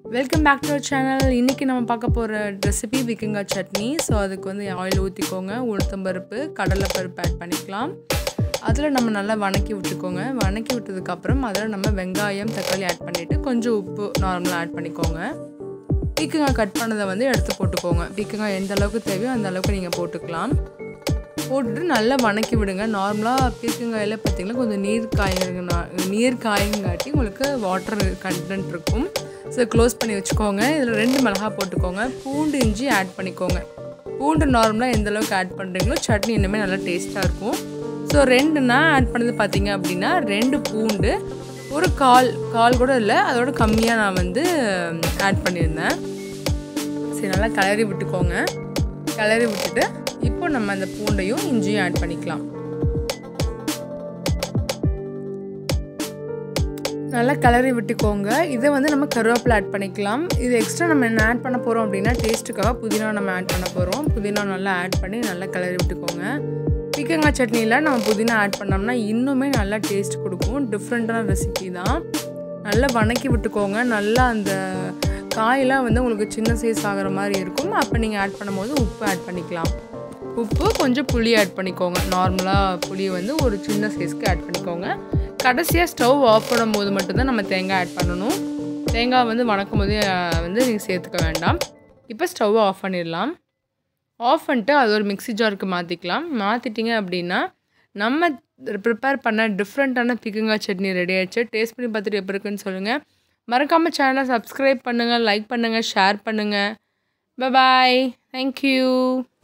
welcome back to our channel இன்றைக்கி நம்ம பார்க்க போகிற ரெசிபி விக்கிங்கா சட்னி ஸோ அதுக்கு வந்து ஆயில் ஊற்றிக்கோங்க உளுத்தம்பருப்பு கடலைப்பருப்பு ஆட் பண்ணிக்கலாம் அதில் நம்ம நல்லா வணக்கி விட்டுக்கோங்க வணக்கி விட்டதுக்கப்புறம் அதில் நம்ம வெங்காயம் தக்காளி ஆட் பண்ணிவிட்டு கொஞ்சம் உப்பு நார்மலாக ஆட் பண்ணிக்கோங்க பீக்கங்காய் கட் பண்ணதை வந்து எடுத்து போட்டுக்கோங்க பீக்கங்காய் எந்த அளவுக்கு தேவையோ அந்த அளவுக்கு நீங்கள் போட்டுக்கலாம் போட்டுட்டு நல்லா வணக்கி விடுங்க நார்மலாக பீர்க்கங்காயில் பார்த்தீங்கன்னா கொஞ்சம் நீர் காயுங்க நீர் காயங்காட்டி உங்களுக்கு வாட்டர் கண்டென்ட் இருக்கும் ஸோ க்ளோஸ் பண்ணி வச்சுக்கோங்க இதில் ரெண்டு மிளகா போட்டுக்கோங்க பூண்டு இஞ்சி ஆட் பண்ணிக்கோங்க பூண்டு நார்மலாக எந்த அளவுக்கு ஆட் பண்ணுறீங்களோ சட்னி இன்னுமே நல்லா டேஸ்ட்டாக இருக்கும் ஸோ ரெண்டு நான் ஆட் பண்ணது பார்த்தீங்க அப்படின்னா ரெண்டு பூண்டு ஒரு கால் கால் கூட இல்லை அதோட கம்மியாக நான் வந்து ஆட் பண்ணியிருந்தேன் சரி நல்லா கிளறி விட்டுக்கோங்க கிளறி விட்டுட்டு இப்போ நம்ம அந்த பூண்டையும் இஞ்சியும் ஆட் பண்ணிக்கலாம் நல்லா கிளறி விட்டுக்கோங்க இதை வந்து நம்ம கருவேப்பிலை ஆட் பண்ணிக்கலாம் இது எக்ஸ்ட்ரா நம்ம என்ன ஆட் பண்ண போகிறோம் அப்படின்னா டேஸ்ட்டுக்காக புதினா நம்ம ஆட் பண்ண போகிறோம் புதினா நல்லா ஆட் பண்ணி நல்லா கிளறி விட்டுக்கோங்க பீக்கங்காய் சட்னியில் நம்ம புதினா ஆட் பண்ணோம்னா இன்னுமே நல்லா டேஸ்ட் கொடுக்கும் டிஃப்ரெண்ட்டான ரெசிபி தான் நல்லா வணக்கி விட்டுக்கோங்க நல்லா அந்த காயெல்லாம் வந்து உங்களுக்கு சின்ன சைஸ் ஆகிற மாதிரி இருக்கும் அப்போ நீங்கள் ஆட் பண்ணும்போது உப்பு ஆட் பண்ணிக்கலாம் உப்பு கொஞ்சம் புளி ஆட் பண்ணிக்கோங்க நார்மலாக புளி வந்து ஒரு சின்ன சைஸ்க்கு ஆட் பண்ணிக்கோங்க கடைசியாக ஸ்டவ் ஆஃப் பண்ணும்போது மட்டும்தான் நம்ம தேங்காய் ஆட் பண்ணணும் தேங்காய் வந்து வணக்கும் போதே வந்து நீங்கள் சேர்த்துக்க வேண்டாம் இப்போ ஸ்டவ்வை ஆஃப் பண்ணிடலாம் ஆஃப் பண்ணிட்டு அது ஒரு மிக்ஸி ஜாருக்கு மாற்றிக்கலாம் மாற்றிட்டிங்க அப்படின்னா நம்ம ப்ரிப்பேர் பண்ண டிஃப்ரெண்ட்டான பிக்குங்காய் சட்னி ரெடி ஆயிடுச்சு டேஸ்ட் பண்ணி பார்த்துட்டு எப்படி இருக்குன்னு சொல்லுங்கள் மறக்காமல் சேனலை சப்ஸ்கிரைப் பண்ணுங்கள் லைக் பண்ணுங்கள் ஷேர் பண்ணுங்கள் பாய் தேங்க்யூ